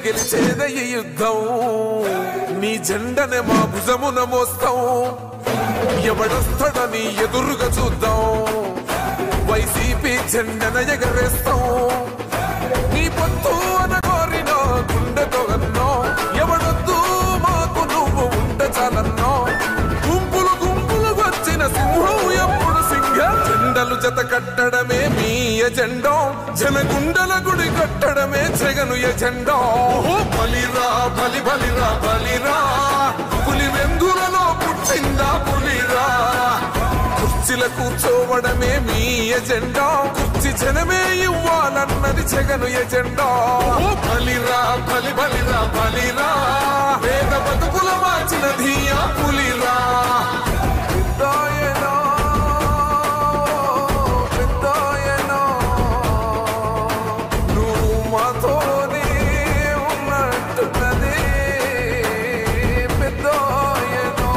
గెలిచేద ఈ యుద్ధం నీ జెండనే మా భుజమున మోస్తాం ఎవడొస్తాడని ఎదురుగా చూద్దాం వైసీపీ జెండన ఎగరేస్తాం నీ పొత్తు అనగోరిన గుండెతో అన్నో ఎవడొద్దు మాకు నువ్వు ఉంటే చాలన్నో గుంపులు గుంపులు వచ్చిన సింహం ఎప్పుడు సింహ జెండలు జత కట్టడమే మీ ఎజెండో జనగుండల గుడి కట్టడమే జగను ఎజెండో ఓహో బలిరా బలి బలిరా బలిరా పులి వెందులలో పుట్టిందా పులిరా కుర్చీల కూర్చోవడమే మీ ఎజెండా కుర్చీ జనమే ఇవ్వాలన్నది జగను ఎజెండా ఓ బలిరా బలి బలిరా బలిరా వేద బతుకుల మార్చిన ధీయా పులిరా పెద్దాయనా, పెద్దాయనా, నువ్వు మాతోనే ఉన్నట్టున్నది పెద్దాయనా.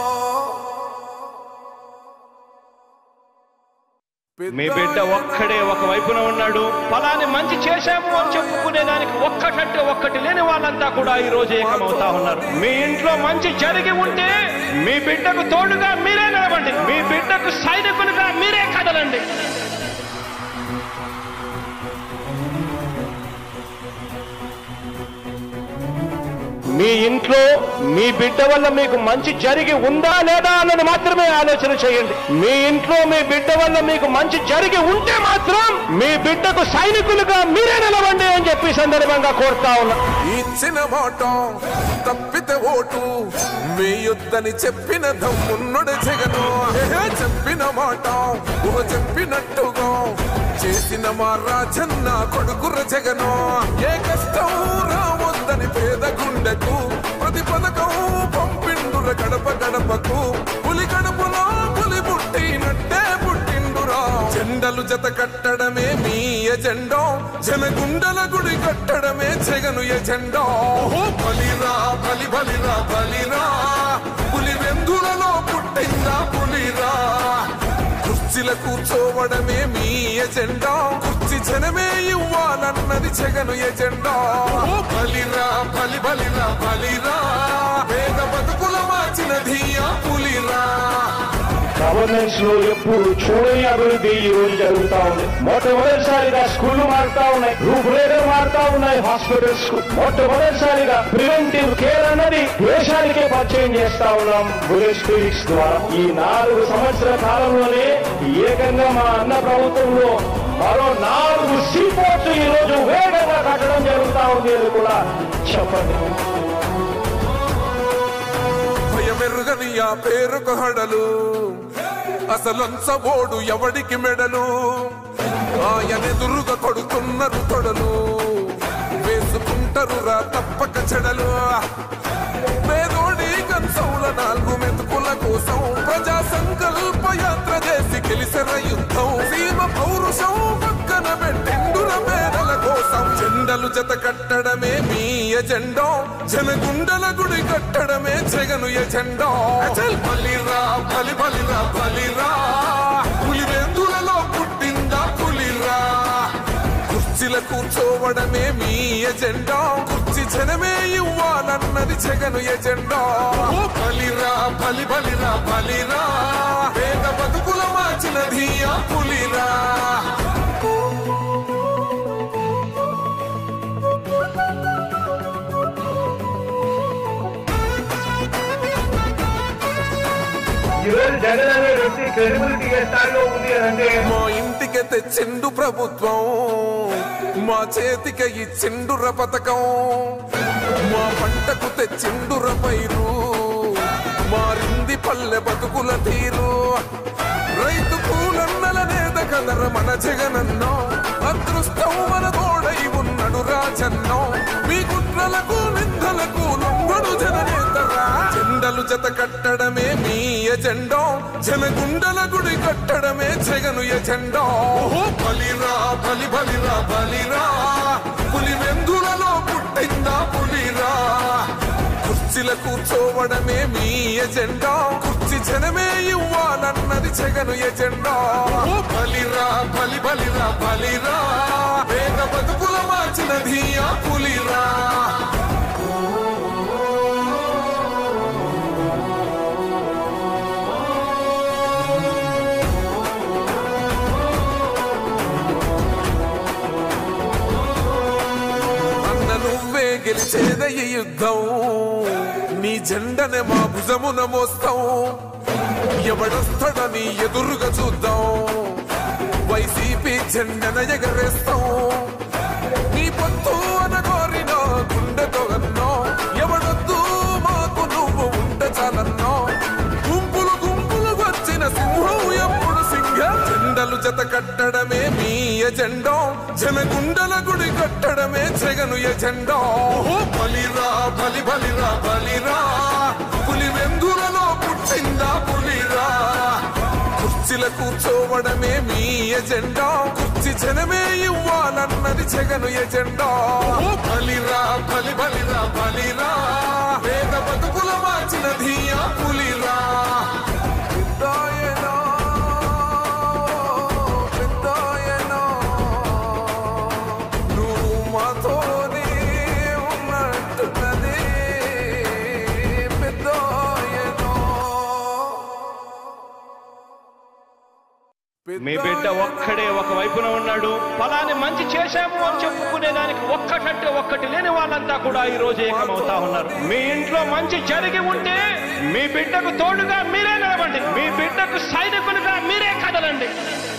మీ బిడ్డ ఒక్కడే ఒక వైపున ఉన్నాడు ఫలాన్ని మంచి చేశాము అని చెప్పుకునే దానికి ఒక్కటంటే ఒక్కటి లేని వాళ్ళంతా కూడా ఈ రోజు ఏకమవుతా ఉన్నారు మీ ఇంట్లో మంచి జరిగి ఉంటే మీ బిడ్డకు తోడుగా మీరే నిలబండి మీ బిడ్డకు సైనికులుగా మీరే కదలండి మీ ఇంట్లో మీ బిడ్డ వల్ల మీకు మంచి జరిగి ఉందా లేదా అన్నది మాత్రమే ఆలోచన చేయండి మీ ఇంట్లో మీ బిడ్డ వల్ల మీకు మంచి జరిగి ఉంటే మాత్రం మీ బిడ్డకు సైనికులుగా మీరే నిలవండి అని చెప్పి ఈ సందర్భంగా కోరుతా ఉన్నా ఇచ్చిన మాట తప్పితే ఓటు మీ యుద్ధని చెప్పిన దమ్మున్నడు జగను ఏహే చెప్పిన మాట ఊహ చెప్పినట్టుగా చేసిన మా రాజన్న కొడుకుర జగను ఏ కష్టం రావద్దని పేద గుండెకు ప్రతి పథకం పంపిండుర గడప గడపకు పులి గడపలో పులి పుట్టినట్టే పుట్టిండురా జెండలు జత కట్టడమే మీ ఎజెండో జనగుండల గుడి కట్టడమే జగను ఎజెండో ఓహో బలిరా బలి బలిరా బలిరా పులి వెందులలో పుట్టిందా పులిరా కుర్చీల కూర్చోవడమే మీ ఎజెండా కుర్చీ జనమే ఇవ్వాలన్నది జగను ఎజెండా ఓ బలిరా బలి బలిరా బలిరా వేద బతుకుల మార్చిన ధీయా పులిరా గవర్నెన్స్ లో ఎప్పుడు చూడని అభివృద్ధి ఈ రోజు జరుగుతా ఉంది మొట్టమొదటిసారిగా స్కూళ్లు మారుతా ఉన్నాయి రూపురేఖలు మారుతా ఉన్నాయి హాస్పిటల్స్ కు మొట్టమొదటిసారిగా ప్రివెంటివ్ కేర్ అన్నది దేశానికే పరిచయం చేస్తా ఉన్నాం బులెట్ క్లినిక్స్ ద్వారా ఈ నాలుగు సంవత్సరాల కాలంలోనే ఏకంగా మా అన్న ప్రభుత్వంలో మరో నాలుగు సీపోర్ట్స్ ఈ రోజు వేగంగా కట్టడం జరుగుతా ఉంది అని కూడా చెప్పండి భయమెరుగని ఆ పేరుకు హడలు అసలంచబోడు ఎవడికి మెడలు ఆయనెదురుగా కొడుతున్నారు తొడలు వేసుకుంటారు రా తప్పక చెడలు పేదోడి కంచంల నాలుగు మెతుకుల కోసం ప్రజా సంకల్ప యాత్ర చేసి గెలిసిన యుద్ధం సీమ పౌరుషం పక్కన పెట్టిండుర పేదల కోసం జెండలు జత కట్టడమే మీ ఎజెండో జనగుండల గుడి కట్టడమే జగను ఎజెండో అచల్ బలిరా బలి బలిరా బలిరా పులి వెందులలో పుట్టిందా పులిరా కుర్చీల కూర్చోవడమే మీ ఎజెండా కుర్చీ జనమే ఇవ్వాలన్నది జగను ఎజెండా ఓ బలిరా బలి బలిరా బలిరా వేద బతుకుల మార్చిన ధీయా పులిరా ఈరోజు జగన్ అనే వ్యక్తి క్రెడిబిలిటీ ఏ స్థాయిలో ఉంది అంటే మా ఇంటికి తెచ్చిండు ప్రభుత్వం మా చేతికి ఇచ్చిండుర పథకం మా పంటకు తెచ్చిండుర పైరు మారింది పల్లె బతుకుల తీరు రైతు కూలన్నల నేత కదర మన జగనన్నో అదృష్టం మన తోడై ఉన్నాడు రాజన్నో మీ కుట్రలకు నిందలకు లొంగడు జననేతరా జెండలు జత కట్టడమే మీ ఎజెండో జనగుండల గుడి కట్టడమే జగను ఎజెండో ఓహో బలిరా బలి బలిరా బలిరా పులి వెందులలో పుట్టిందా పులిరా కుర్చీల కూర్చోవడమే మీ ఎజెండా కుర్చీ జనమే ఇవ్వాలన్నది జగను ఎజెండా ఓ బలిరా బలి బలిరా బలిరా వేద బతుకుల మార్చిన ధీయా పులిరా గెలిచేదే ఈ యుద్ధం నీ జెండనే మా భుజమున మోస్తాం ఎవడొస్తాడని ఎదురుగా చూద్దాం వైసీపీ జెండన ఎగరేస్తాం నీ పొత్తు అనగోరిన గుండెతో అన్నో ఎవడొద్దు మాకు నువ్వు ఉంటే చాలన్నో గుంపులు గుంపులు వచ్చిన సింహం ఎప్పుడు సింహ జెండలు జత కట్టడమే మీ ఎజెండో జనగుండల గుడి కట్టడమే జగను ఎజెండో ఓ బలిరా బలి బలిరా బలిరా పులి వెందులలో పుట్టిందా పులిరా కుర్చీల కూర్చోవడమే మీ ఎజెండా కుర్చీ జనమే ఇవ్వాలన్నది జగను ఎజెండా ఓ బలిరా బలి బలిరా బలిరా వేద బతుకుల మార్చిన ధీయా పులిరా పెద్దాయనా, పెద్దాయనా, నువ్వు మాతోనే ఉన్నట్టున్నది పెద్దాయనా. మీ బిడ్డ ఒక్కడే ఒక వైపున ఉన్నాడు ఫలాని మంచి చేశాము అని చెప్పుకునే దానికి ఒక్కటంటే ఒక్కటి లేని వాళ్ళంతా కూడా ఈ రోజు ఏకమవుతా ఉన్నారు మీ ఇంట్లో మంచి జరిగి ఉంటే మీ బిడ్డకు తోడుగా మీరే నిలబండి మీ బిడ్డకు సైనికులుగా మీరే కదలండి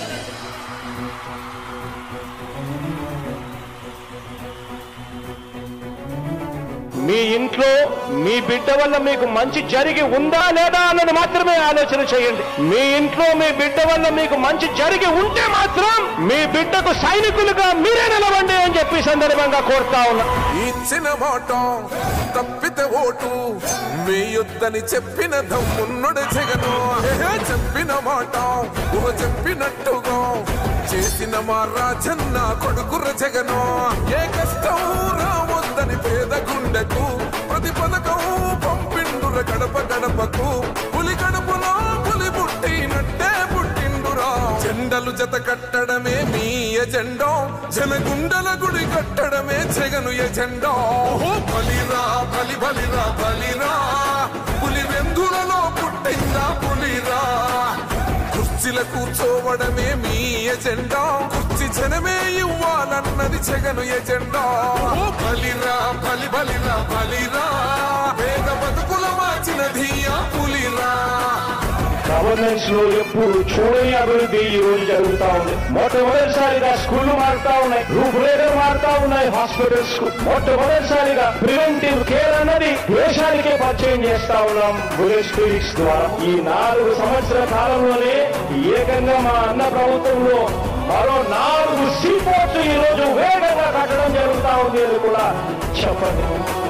మీ ఇంట్లో మీ బిడ్డ వల్ల మీకు మంచి జరిగి ఉందా లేదా అన్నది మాత్రమే ఆలోచన చేయండి మీ ఇంట్లో మీ బిడ్డ వల్ల మీకు మంచి జరిగి ఉంటే మాత్రం మీ బిడ్డకు సైనికులుగా మీరే నిలవండి అని చెప్పి ఈ సందర్భంగా కోరుతా ఉన్నా ఇచ్చిన మాట తప్పితే ఓటు వేయొద్దని చెప్పిన దమ్మున్నడు జగను ఏహే చెప్పిన మాట ఊహ చెప్పినట్టుగా చేసిన మా రాజన్న కొడుకుర జగను ఏ కష్టం రావద్దని పేద గుండెకు ప్రతి పథకం పంపిండుర గడప గడపకు పులి గడపలో పులి పుట్టినట్టే పుట్టిండురా జెండలు జత కట్టడమే మీ ఎజెండో జనగుండల గుడి కట్టడమే జగను ఎజెండో ఓ బలిరా బలి బలిరా బలిరా పులి వెందులలో పుట్టిందా పులిరా కుర్చీల కూర్చోవడమే మీ ఎజెండా కుర్చీ జనమే ఇవ్వాలన్నది జగను ఎజెండా ఓ బలిరా బలి బలిరా బలిరా పేద బతుకుల మార్చిన ధీయా పులిరా గవర్నెన్స్ లో ఎప్పుడు చూడని అభివృద్ధి ఈ రోజు జరుగుతా ఉంది మొట్టమొదటిసారిగా స్కూళ్లు మారుతా ఉన్నాయి రూపురేఖలు మారుతా ఉన్నాయి హాస్పిటల్స్ కు మొట్టమొదటిసారిగా ప్రివెంటివ్ కేర్ అన్నది దేశానికే పరిచయం చేస్తా ఉన్నాం బులెట్ క్లినిక్స్ ద్వారా ఈ నాలుగు సంవత్సరాల కాలంలోనే ఏకంగా మా అన్న ప్రభుత్వంలో మరో నాలుగు సీపోర్ట్స్ ఈ రోజు వేగంగా కట్టడం జరుగుతా ఉంది అని కూడా చెప్పండి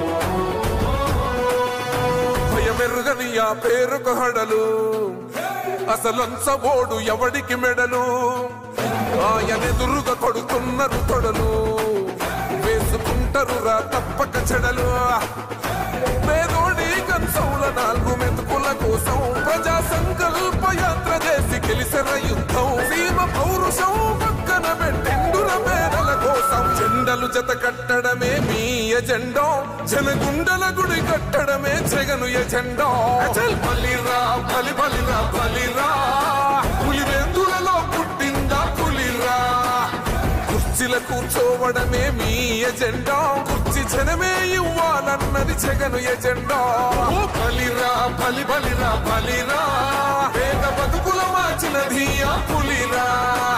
భయమెరుగని ఆ పేరుకు హడలు అసలంచబోడు ఎవడికి మెడలు ఆయనెదురుగా కొడుతున్నారు తొడలు వేసుకుంటారు రా తప్పక చెడలు పేదోడి కంచౌల నాలుగు మెతుకుల కోసం ప్రజా సంకల్ప యాత్ర చేసి గెలిసిన యుద్ధం సీమ పౌరుషం పక్కన పెట్టిండుర పేదల కోసం జెండలు జత కట్టడమే మీ ఎజెండో జనగుండల గుడి కట్టడమే జగను ఎజెండో అచల్ బలిరా బలి బలిరా బలిరా పులివెందులలో పుట్టిందా పులిరా కుర్చీల కూర్చోవడమే మీ ఎజెండా కుర్చీ జనమే ఇవ్వాలన్నది జగను ఎజెండా ఓ బలిరా బలి బలిరా బలిరా పేద బతుకుల మార్చిన ధీయా పులిరా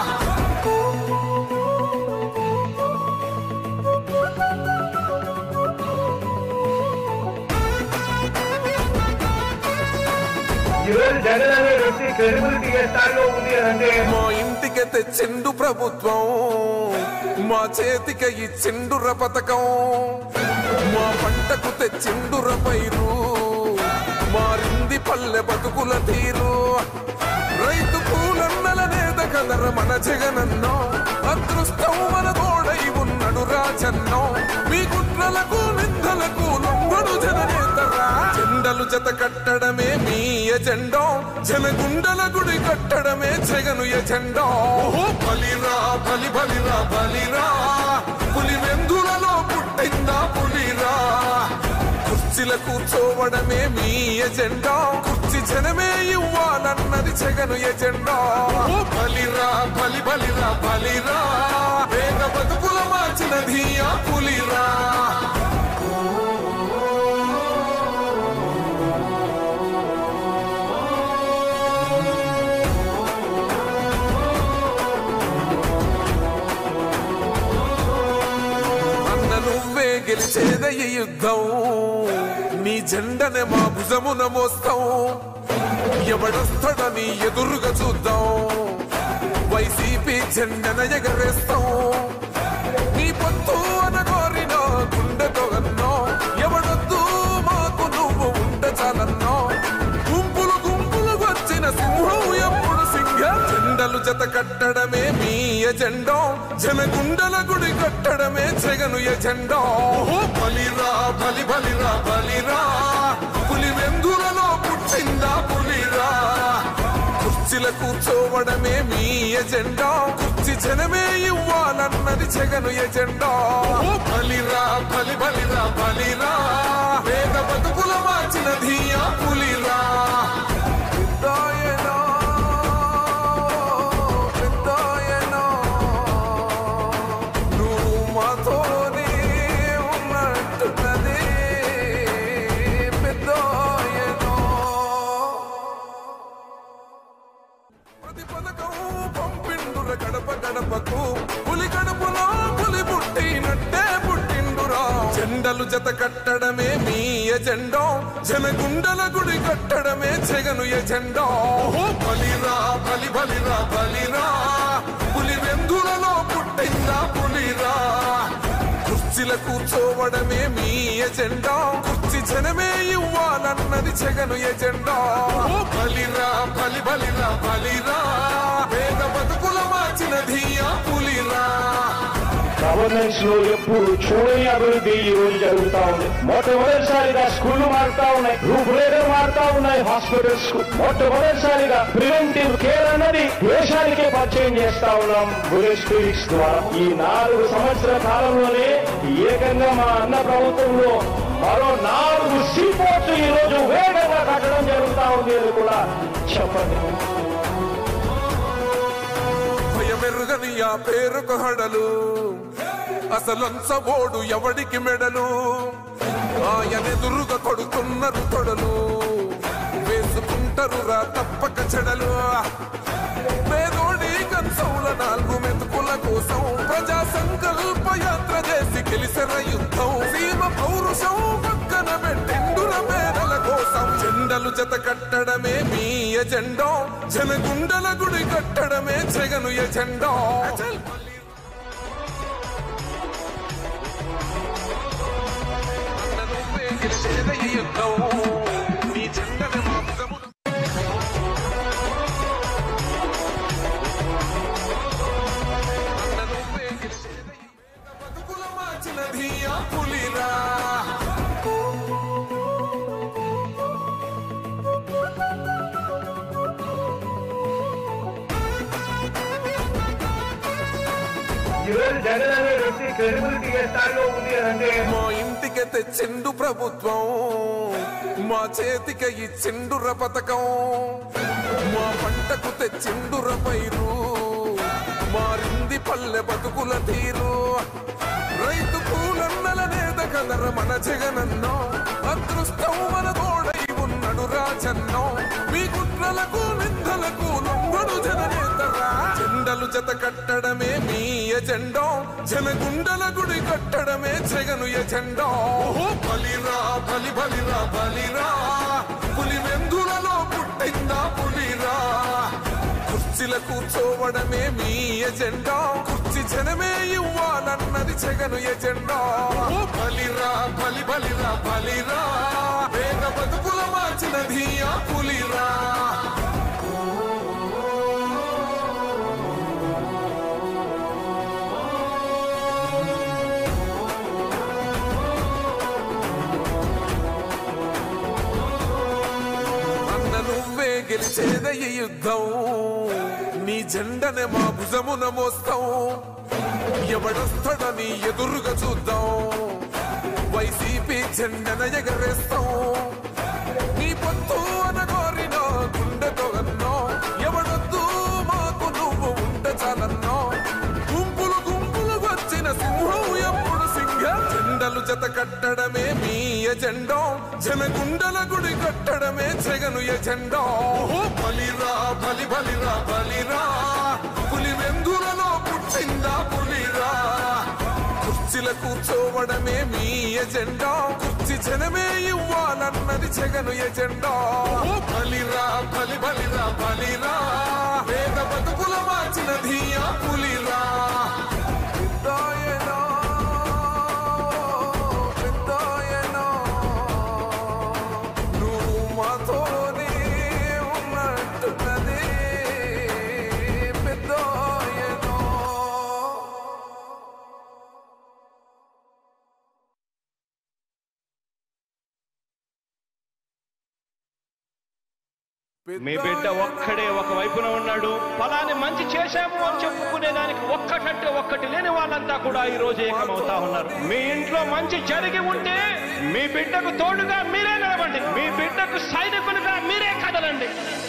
ఈరోజు జగన్ అనే వ్యక్తి క్రెడిబిలిటీ ఏ స్థాయిలో ఉంది అని అంటే మా ఇంటికి తెచ్చిండు ప్రభుత్వం మా చేతికి ఇచ్చిండుర పథకం మా పంటకు తెచ్చిండుర పైరు మారింది పల్లె బతుకుల తీరు రైతు పూలన్నల నేత కలర మన జగనన్నో అదృష్టం మన తోడై ఉన్నడు రాజన్నో మీ కుట్రలకు నిందలకు లొంగడు జననేతరా జెండలు జత కట్టడమే మీ ఎజెండో జనగుండల గుడి కట్టడమే జగను ఎజెండో ఓ బలిరా బలి బలిరా బలిరా పులి వెందులలో పుట్టిందా పులిరా కుర్చీల కూర్చోవడమే మీ ఎజెండా కుర్చీ జనమే ఇవ్వాలన్నది జగను ఎజెండా ఓ బలిరా బలి బలిరా బలిరా పేద బతుకుల మార్చిన ధీయా పులిరా గెలిచేద ఈ యుద్ధం నీ జెండనే మా భుజమున మోస్తాం ఎవడొస్తాడని ఎదురుగా చూద్దాం వైసీపీ జెండన ఎగరేస్తాం నీ పొత్తు అనగోరిన గుండెతో అన్నో ఎవడొద్దు మాకు నువ్వు ఉండ చాలన్నో గుంపులు గుంపులు వచ్చిన సింహం ఎప్పుడు సింహ జెండలు జత కట్టడమే మీ ఎజెండో జనగుండల గుడి కట్టడమే జగను ఎజెండో ఓహో బలిరా బలి బలిరా బలిరా పులి వెందులలో పుట్టిందా పులిరా కుర్చీల కూర్చోవడమే మీ ఎజెండా కుర్చీ జనమే ఇవ్వాలన్నది జగను ఎజెండా ఓ బలిరా బలి బలిరా బలిరా వేద బతుకుల మార్చిన ధీయా పులిరా పెద్దాయనా, పెద్దాయనా, నువ్వు మాతోనే ఉన్నట్టున్నదే పెద్దాయనా. ప్రతి పథకం పంపిండుర గడప గడపకు పులి గడపలో పులి పుట్టినట్టే పుట్టిండురా జెండలు జత కట్టడమే మీ ఎజెండో జనగుండల గుడి కట్టడమే జగను ఎజెండో ఓహో బలిరా బలి బలిరా బలిరా పులి వెందులలో పుట్టిందా పులిరా కుర్చీల కూర్చోవడమే మీ ఎజెండా కుర్చీ జనమే ఇవ్వాలన్నది జగను ఎజెండా ఓ బలిరా బలి బలిరా బలిరా పేద బతుకుల మార్చిన ధీయా పులిరా గవర్నెన్స్ లో ఎప్పుడు చూడని అభివృద్ధి ఈ రోజు జరుగుతా ఉంది మొట్టమొదటిసారిగా స్కూళ్లు మారుతా ఉన్నాయి రూపురేఖలు మారుతా ఉన్నాయి హాస్పిటల్స్ కు మొట్టమొదటిసారిగా ప్రివెంటివ్ కేర్ అన్నది దేశానికే పరిచయం చేస్తా ఉన్నాం బులెట్ క్లినిక్స్ ద్వారా ఈ నాలుగు సంవత్సరాల కాలంలోనే ఏకంగా మా అన్న ప్రభుత్వంలో మరో నాలుగు సీపోర్ట్స్ ఈ రోజు వేగంగా కట్టడం జరుగుతా ఉంది అని కూడా చెప్పండి భయమెరుగని ఆ పేరుకు హడలు అసలంచబోడు ఎవడికి మెడలు ఆయనెదురుగా కొడుతున్నారు తొడలు వేసుకుంటారు రా తప్పక చెడలు పేదోడి కంచౌల నాలుగు మెతుకుల కోసం ప్రజా సంకల్ప యాత్ర చేసి గెలిసిన యుద్ధం సీమ పౌరుషం పక్కన పెట్టిండుర మేడల కోసం జెండలు జత కట్టడమే మీ ఎజెండో జనగుండల గుడి కట్టడమే జగను ఎజెండో నువ్వే గెలిచేద ఈ యుద్ధం నీ జెండని మా భుజమున నువ్వే గెలిచేద ఈ బతుకుల మార్చిన ధీయా పులిరా ఈరోజు జగన్ అనే వ్యక్తి క్రెడిబిలిటీ ఏ స్థాయిలో ఉంది అంటే మా ఇంటికి తెచ్చిండు ప్రభుత్వం మా చేతికి ఇచ్చిండుర పథకం మా పంటకు తెచ్చిండుర పైరు మారింది పల్లె బతుకుల తీరు రైతు పూలన్నల నేత కలర మన జగనన్నో అదృష్టం మన తోడై ఉన్నాడు రాజన్నో మీ కుట్రలకు నిందలకు లొంగడు జననేతరా జెండలు జత కట్టడమే మీ ఎజెండో జనగుండల గుడి కట్టడమే జగను ఎజెండో ఓహో బలిరా బలి బలిరా బలిరా పులి వెందులలో పుట్టిందా పులిరా కుర్చీల కూర్చోవడమే మీ ఎజెండా కుర్చీ జనమే ఇవ్వాలన్నది జగను ఎజెండా ఓ బలిరా బలి బలిరా బలిరా వేద బతుకుల మార్చిన ధీయా పులిరా అన్న నువ్వే గెలిచేద ఈ యుద్ధం నీ జెండనే మా భుజమున మోస్తాం ఎవడొస్తాడని ఎదురుగా చూద్దాం వైసీపీ జెండన ఎగరేస్తాం నీ పొత్తు అనగోరిన గుండెతో అన్నో ఎవడొద్దు మాకు నువ్వు ఉండ చాలన్నో గుంపులు గుంపులు వచ్చిన సింహం ఎప్పుడు సింహ జెండలు జత కట్టడమే మీ ఎజెండో జనగుండల గుడి కట్టడమే జగను ఎజెండో ఓహో బలిరా బలి బలిరా బలిరా పులి వెందులలో పుట్టిందా పులిరా కుర్చీల కూర్చోవడమే మీ ఎజెండా కుర్చి జనమే ఇవ్వాలన్నది జగను ఎజెండా ఓ బలిరా బలి బలిరా బలిరా పేద బతుకుల మార్చిన ధీయా పులిరా పెద్దాయనా, పెద్దాయనా, నువ్వు మాతోనే ఉన్నట్టున్నదే పెద్దాయనా. మీ బిడ్డ ఒక్కడే ఒక వైపున ఉన్నాడు ఫలాన్ని మంచి చేశాము అని చెప్పుకునే దానికి ఒక్కటంటే ఒక్కటి లేని వాళ్ళంతా కూడా ఈ రోజు ఏకమవుతా ఉన్నారు మీ ఇంట్లో మంచి జరిగి ఉంటే మీ బిడ్డకు తోడుగా మీరే నిలబండి మీ బిడ్డకు సైనికులుగా మీరే కదలండి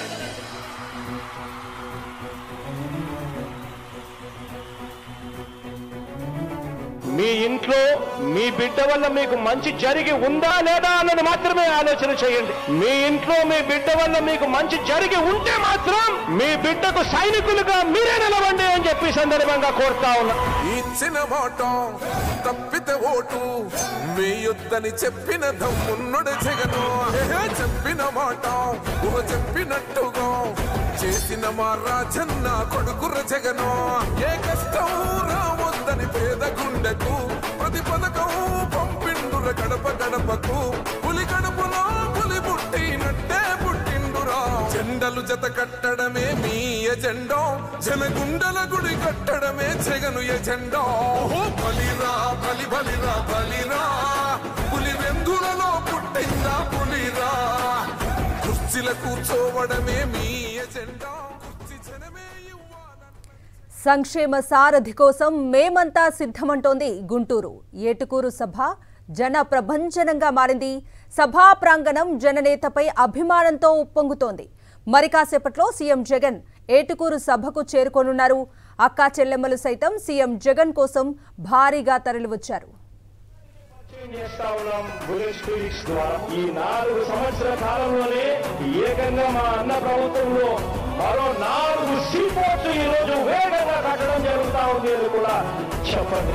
మీ ఇంట్లో మీ బిడ్డ వల్ల మీకు మంచి జరిగి ఉందా లేదా అన్నది మాత్రమే ఆలోచన చేయండి మీ ఇంట్లో మీ బిడ్డ వల్ల మీకు మంచి జరిగి ఉంటే మాత్రం మీ బిడ్డకు సైనికులుగా మీరే నిలవండి అని చెప్పి ఈ సందర్భంగా కోరుతా ఉన్నా ఇచ్చిన మాట తప్పితే ఓటు వేయొద్దని చెప్పిన దమ్మున్నడు జగను ఏహే చెప్పిన మాట ఊహ చెప్పినట్టుగా చేసిన మా రాజన్న కొడుకుర జగను ఏ కష్టం రావద్దని పేద గుండెకు ప్రతి పథకం పంపిండుర గడప గడపకు పులి గడపలో పులి పుట్టినట్టే పుట్టిండురా జెండలు జత కట్టడమే మీ ఎజెండా జనగుండల గుడి కట్టడమే జగను ఎజెండా ఓ బలిరా బలి బలిరా బలిరా పులి వెందులలో పుట్టిందా పులిరా కుర్చీల కూర్చోవడమే మీ ఎజెండా కుర్చీ జనమే ఇవ్వాలని సంక్షేమ సారథి కోసం మేమంతా సిద్ధమంటోంది గుంటూరు ఏటుకూరు సభ జన ప్రభంజనంగా మారింది సభా ప్రాంగణం జననేతపై అభిమానంతో ఉప్పొంగుతోంది మరి కాసేపట్లో సీఎం జగన్ ఏటుకూరు సభకు చేరుకోనున్నారు అక్కా చెల్లెమ్మలు సైతం సీఎం జగన్ కోసం భారీగా తరలివచ్చారు చేస్తా ఉన్నాం బుల్లెట్ ఫిజిక్స్ ద్వారా ఈ నాలుగు సంవత్సరాల కాలంలోనే ఏకంగా మా అన్న ప్రభుత్వంలో మరో నాలుగు సీపోర్ట్స్ ఈ రోజు వేగంగా కట్టడం జరుగుతా ఉంది అని కూడా చెప్పండి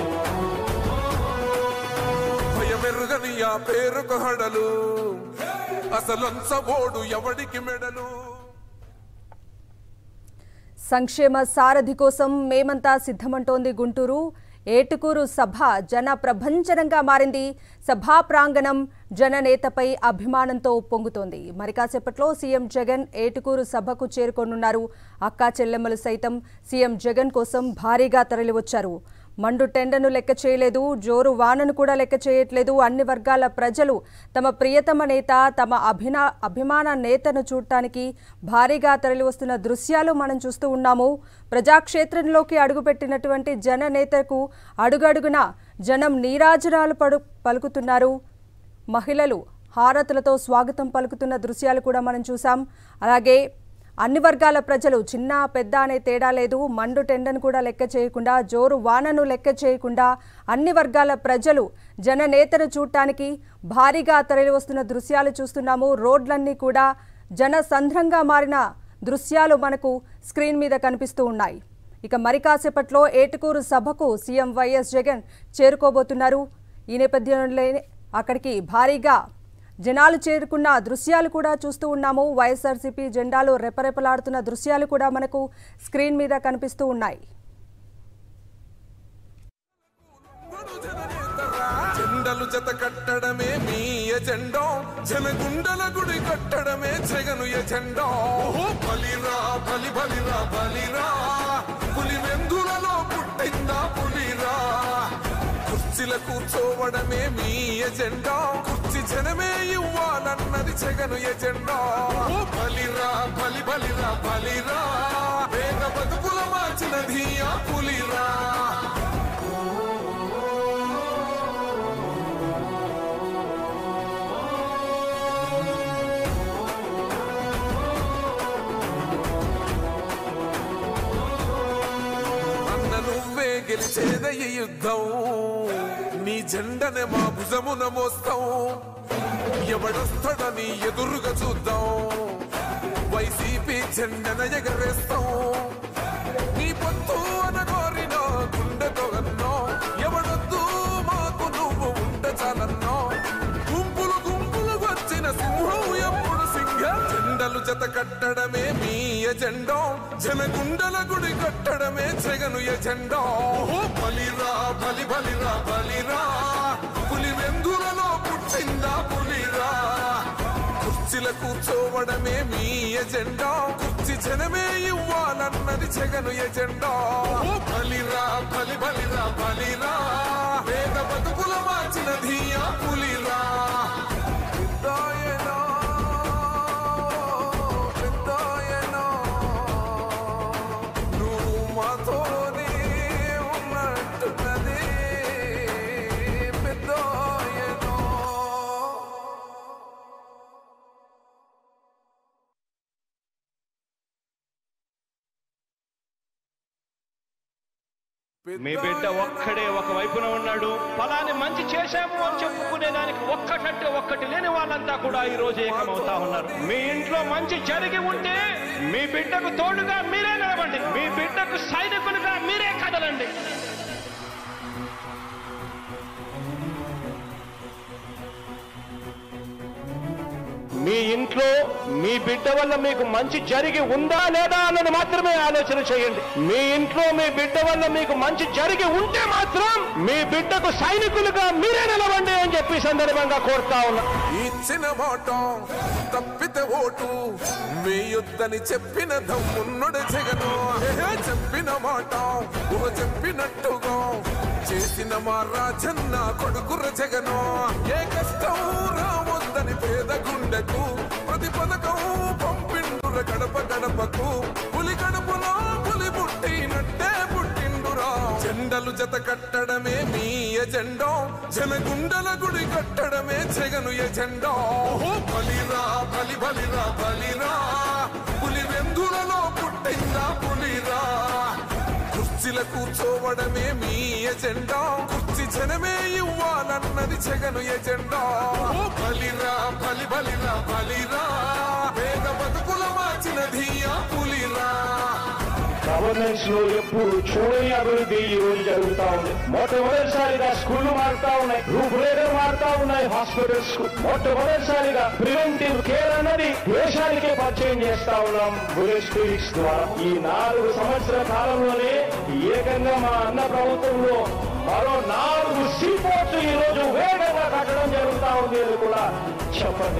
భయమెరుగని ఆ పేరుకు హడలు అసలంచబోడు ఎవడికి మెడలు సంక్షేమ సారథి కోసం మేమంతా సిద్ధమంటోంది గుంటూరు ఏటుకూరు సభ జన ప్రభంజనంగా మారింది సభా ప్రాంగణం జననేతపై అభిమానంతో ఉప్పొంగుతోంది మరి కాసేపట్లో సీఎం జగన్ ఏటుకూరు సభకు చేరుకోనున్నారు అక్కా చెల్లెమ్మలు సైతం సీఎం జగన్ కోసం భారీగా తరలివచ్చారు మండు టెండను లెక్క చేయలేదు జోరు వానను కూడా లెక్క చేయట్లేదు అన్ని వర్గాల ప్రజలు తమ ప్రియతమ నేత తమ అభినా అభిమాన నేతను చూడటానికి భారీగా తరలివస్తున్న దృశ్యాలు మనం చూస్తూ ఉన్నాము ప్రజాక్షేత్రంలోకి అడుగుపెట్టినటువంటి జన నేతకు అడుగడుగున జనం నీరాజనాలు పడు పలుకుతున్నారు మహిళలు హారతులతో స్వాగతం పలుకుతున్న దృశ్యాలు కూడా మనం చూసాం అలాగే అన్ని వర్గాల ప్రజలు చిన్న పెద్ద అనే తేడా లేదు మండు టెండను కూడా లెక్క చేయకుండా జోరు వానను లెక్క చేయకుండా అన్ని వర్గాల ప్రజలు జననేతను చూడటానికి భారీగా తరలి వస్తున్న దృశ్యాలు చూస్తున్నాము రోడ్లన్నీ కూడా జన సంద్రంగా మారిన దృశ్యాలు మనకు స్క్రీన్ మీద కనిపిస్తూ ఉన్నాయి ఇక మరి కాసేపట్లో ఏటుకూరు సభకు సీఎం వైఎస్ జగన్ చేరుకోబోతున్నారు ఈ నేపథ్యంలో అక్కడికి భారీగా జనాలు చేరుకున్న దృశ్యాలు కూడా చూస్తూ ఉన్నాము వైఎస్ఆర్సీపీ జెండాలు రెపరెపలాడుతున్న దృశ్యాలు కూడా మనకు స్క్రీన్ మీద కనిపిస్తూ ఉన్నాయి జెండలు జత కట్టడమే మీ ఎజెండా జనగుండల గుడి కట్టడమే జగను ఎజెండా ఓ బలిరా బలి బలిరా బలిరా పులి వెందులలో పుట్టిందా పులిరా కుర్చీల కూర్చోవడమే మీ ఎజెండా కుర్చీ జనమే ఇవ్వాలన్నది జగను ఎజెండా ఓ బలిరా బలి బలిరా బలిరా వేగ బతుకుల మార్చిన ధీయా పులిరా అన్న నువ్వే గెలిచేదయ్య యుద్ధం నీ జెండనే మా భుజమున మోస్తాం ఎవడొస్తాడని ఎదురుగా చూద్దాం వైసీపీ జెండన ఎగరేస్తాం నీ పొత్తు అనగోరిన గుండెతో అన్నో ఎవడొద్దు కట్టడమే మీ ఎజెండా జనగుండల గుడి కట్టడమే జగను ఎజెండా ఓ బలిరా బలి బలిరా బలిరా పులి వెందులలో పుట్టిందా పులిరా కుర్చీల కూర్చోవడమే మీ ఎజెండా కుర్చీ జనమే ఇవ్వాలన్నది జగను ఎజెండా ఓ బలిరా బలి బలిరా బలిరా పేద బతుకుల మార్చిన ధీయా పులిరా పెద్దాయనా, పెద్దాయనా, నువ్వు మాతోనే ఉన్నట్టున్నది పెద్దాయనా. మీ బిడ్డ ఒక్కడే ఒక వైపున ఉన్నాడు ఫలాని మంచి చేశాము అని చెప్పుకునే దానికి ఒక్కటంటే ఒక్కటి లేని వాళ్ళంతా కూడా ఈ రోజు ఏకమవుతా ఉన్నారు మీ ఇంట్లో మంచి జరిగి ఉంటే మీ బిడ్డకు తోడుగా మీరే నిలబండి మీ బిడ్డకు సైనికులుగా మీరే కదలండి మీ ఇంట్లో మీ బిడ్డ వల్ల మీకు మంచి జరిగి ఉందా లేదా అన్నది మాత్రమే ఆలోచన చేయండి మీ ఇంట్లో మీ బిడ్డ వల్ల మీకు మంచి జరిగి ఉంటే మాత్రం మీ బిడ్డకు సైనికులుగా మీరే నిలవండి అని చెప్పి ఈ సందర్భంగా కోరుతా ఉన్నా ఇచ్చిన మాట తప్పితే ఓటు వేయొద్దని చెప్పిన దమ్మున్నడు జగను ఏహే చెప్పిన మాట ఊహ చెప్పినట్టుగా చేసిన మా రాజన్న కొడుకుర జగను ఏ కష్టం రావద్దని పేద గుండెకు ప్రతి పథకం పంపిండుర గడప గడపకు పులి గడపలో పులి పుట్టినట్టే పుట్టిండురా జెండలు జత కట్టడమే మీ ఎజెండా జనగుండల గుడి కట్టడమే జగను ఎజెండా ఓహో బలిరా బలి బలిరా బలిరా పులి వెందులలో పుట్టిందా పులిరా కుర్చీల కూర్చోవడమే మీ ఎజెండా కుర్చీ జనమే ఇవ్వాలన్నది జగను ఎజెండా ఓ బలిరా బలి బలిరా బలిరా పేద బతుకుల మార్చిన ధీయా పులిరా గవర్నెన్స్ లో ఎప్పుడు చూడని అభివృద్ధి ఈ రోజు జరుగుతా ఉంది మొట్టమొదటిసారిగా స్కూళ్లు మారుతా ఉన్నాయి రూపురేఖలు మారుతా ఉన్నాయి హాస్పిటల్స్ కు మొట్టమొదటిసారిగా ప్రివెంటివ్ కేర్ అన్నది దేశానికే పరిచయం చేస్తా ఉన్నాం బులెట్ క్లినిక్స్ ద్వారా ఈ నాలుగు సంవత్సరాల కాలంలోనే ఏకంగా మా అన్న ప్రభుత్వంలో మరో నాలుగు సీపోర్ట్స్ ఈ రోజు వేగంగా కట్టడం జరుగుతా ఉంది అని కూడా చెప్పండి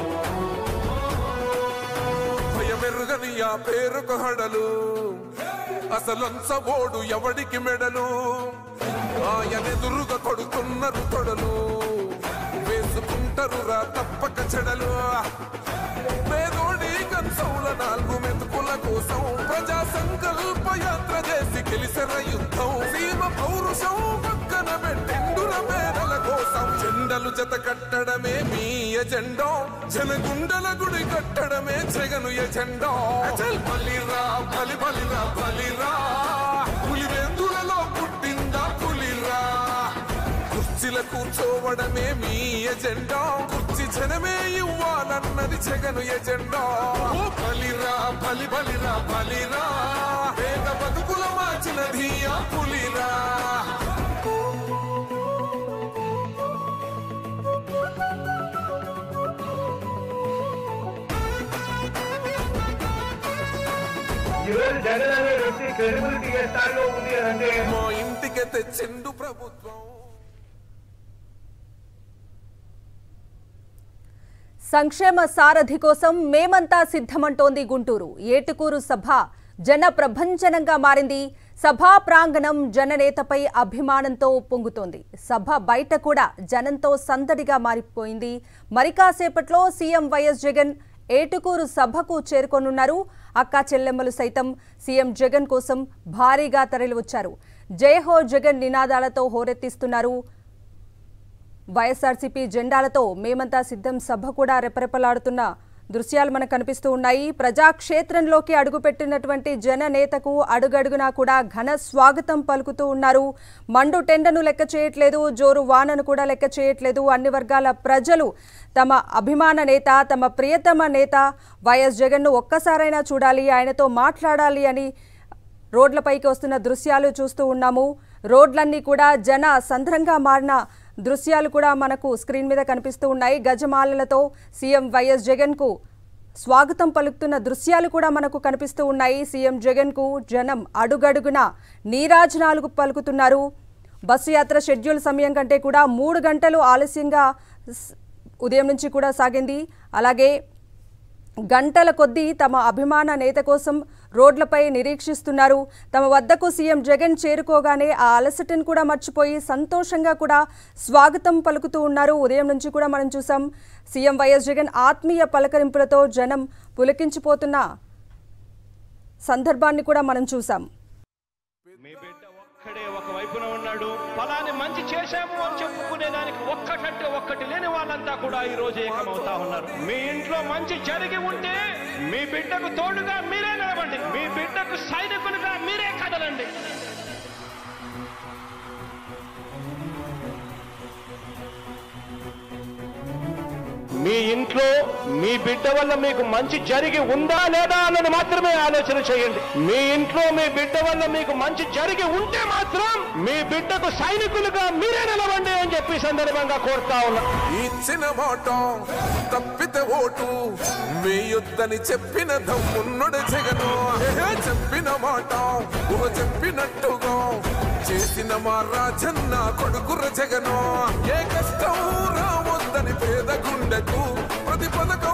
భయమెరుగని ఆ పేరుకు హడలు అసలంచబోడు ఎవడికి మెడలు ఆయనెదురుగా కొడుతున్నారు తొడలు వేసుకుంటారు రా తప్పక చెడలు పేదోడి కంచౌల నాలుగు మెతుకుల కోసం ప్రజా సంకల్ప యాత్ర చేసి గెలిసిన యుద్ధం సీమ పౌరుషం పక్కన పెట్టిండుర పేదల కోసం జెండలు జత కట్టడమే మీ ఎజెండా జనగుండల గుడి కట్టడమే జగను ఎజెండా అచల్ బలిరా బలి బలిరా బలిరా పులివెందులలో పుట్టిందా పులిరా కుర్చీల కూర్చోవడమే మీ ఎజెండా కుర్చీ జనమే ఇవ్వాలన్నది జగను ఎజెండా ఓ బలిరా బలి బలిరా బలిరా పేద బతుకుల మార్చిన ధీయా పులిరా ఈరోజు జగన్ అనే వ్యక్తి క్రెడిబిలిటీ ఏ స్థాయిలో ఉంది అని అంటే మా ఇంటికి తెచ్చిండు ప్రభుత్వం సంక్షేమ సారథి కోసం మేమంతా సిద్ధమంటోంది గుంటూరు ఏటుకూరు సభ జన ప్రభంజనంగా మారింది సభా ప్రాంగణం జననేతపై అభిమానంతో ఉప్పొంగుతోంది సభ బయట కూడా జనంతో సందడిగా మారిపోయింది మరి కాసేపట్లో సీఎం వైఎస్ జగన్ ఏటుకూరు సభకు చేరుకోనున్నారు అక్కా చెల్లెమ్మలు సైతం సీఎం జగన్ కోసం భారీగా తరలివచ్చారు జై హో జగన్ నినాదాలతో హోరెత్తిస్తున్నారు వైఎస్ఆర్సీపీ జెండాలతో మేమంతా సిద్ధం సభ కూడా రెపరెపలాడుతున్న దృశ్యాలు మనకు కనిపిస్తూ ఉన్నాయి ప్రజాక్షేత్రంలోకి అడుగుపెట్టినటువంటి జననేతకు అడుగడుగునా కూడా ఘన స్వాగతం పలుకుతూ ఉన్నారు మండు టెండను లెక్క చేయట్లేదు జోరు వానను కూడా లెక్క చేయట్లేదు అన్ని వర్గాల ప్రజలు తమ అభిమాన నేత తమ ప్రియతమ నేత వైఎస్ జగన్ను ఒక్కసారైనా చూడాలి ఆయనతో మాట్లాడాలి అని రోడ్లపైకి వస్తున్న దృశ్యాలు చూస్తూ ఉన్నాము రోడ్లన్నీ కూడా జన సంద్రంగా మారిన దృశ్యాలు కూడా మనకు స్క్రీన్ మీద కనిపిస్తూ ఉన్నాయి గజమాలలతో సీఎం వైఎస్ జగన్కు స్వాగతం పలుకుతున్న దృశ్యాలు కూడా మనకు కనిపిస్తూ ఉన్నాయి సీఎం జగన్ కు జనం అడుగడుగున నీరాజనాలు పలుకుతున్నారు బస్సు యాత్ర షెడ్యూల్ సమయం కంటే కూడా మూడు గంటలు ఆలస్యంగా స్- ఉదయం నుంచి కూడా సాగింది అలాగే గంటల కొద్దీ తమ అభిమాన నేత కోసం రోడ్లపై నిరీక్షిస్తున్నారు తమ వద్దకు సీఎం జగన్ చేరుకోగానే ఆ అలసటను కూడా మర్చిపోయి సంతోషంగా కూడా స్వాగతం పలుకుతూ ఉన్నారు ఉదయం నుంచి కూడా మనం చూసాం సీఎం వైఎస్ జగన్ ఆత్మీయ పలకరింపులతో జనం పులకించిపోతున్న సందర్భాన్ని కూడా మనం చూసాం మీ బిడ్డ ఒక్కడే ఒక వైపున ఉన్నాడు ఫలాన్ని మంచి చేశాము అని చెప్పుకునే దానికి ఒక్కటంటే ఒక్కటి లేని వాళ్ళంతా కూడా ఈ రోజు ఏకమవుతా ఉన్నారు మీ ఇంట్లో మంచి జరిగి ఉంటే మీ బిడ్డకు తోడుగా మీరే నిలబండి మీ బిడ్డకు సైనికులుగా మీరే కదలండి మీ ఇంట్లో మీ బిడ్డ వల్ల మీకు మంచి జరిగి ఉందా లేదా అన్నది మాత్రమే ఆలోచన చేయండి మీ ఇంట్లో మీ బిడ్డ వల్ల మీకు మంచి జరిగి ఉంటే మాత్రం మీ బిడ్డకు సైనికులుగా మీరే నిలవండి అని చెప్పి ఈ సందర్భంగా కోరుతా ఉన్నా ఇచ్చిన మాట తప్పితే ఓటు మీ యుద్ధని చెప్పిన దమ్మున్నడు జగను ఏహే, చెప్పిన మాట ఊహ చెప్పినట్టుగా చేసిన మా రాజన్న కొడుకుర జగను ఏ కష్టం రావద్దని పేద గుండెకు ప్రతి పథకం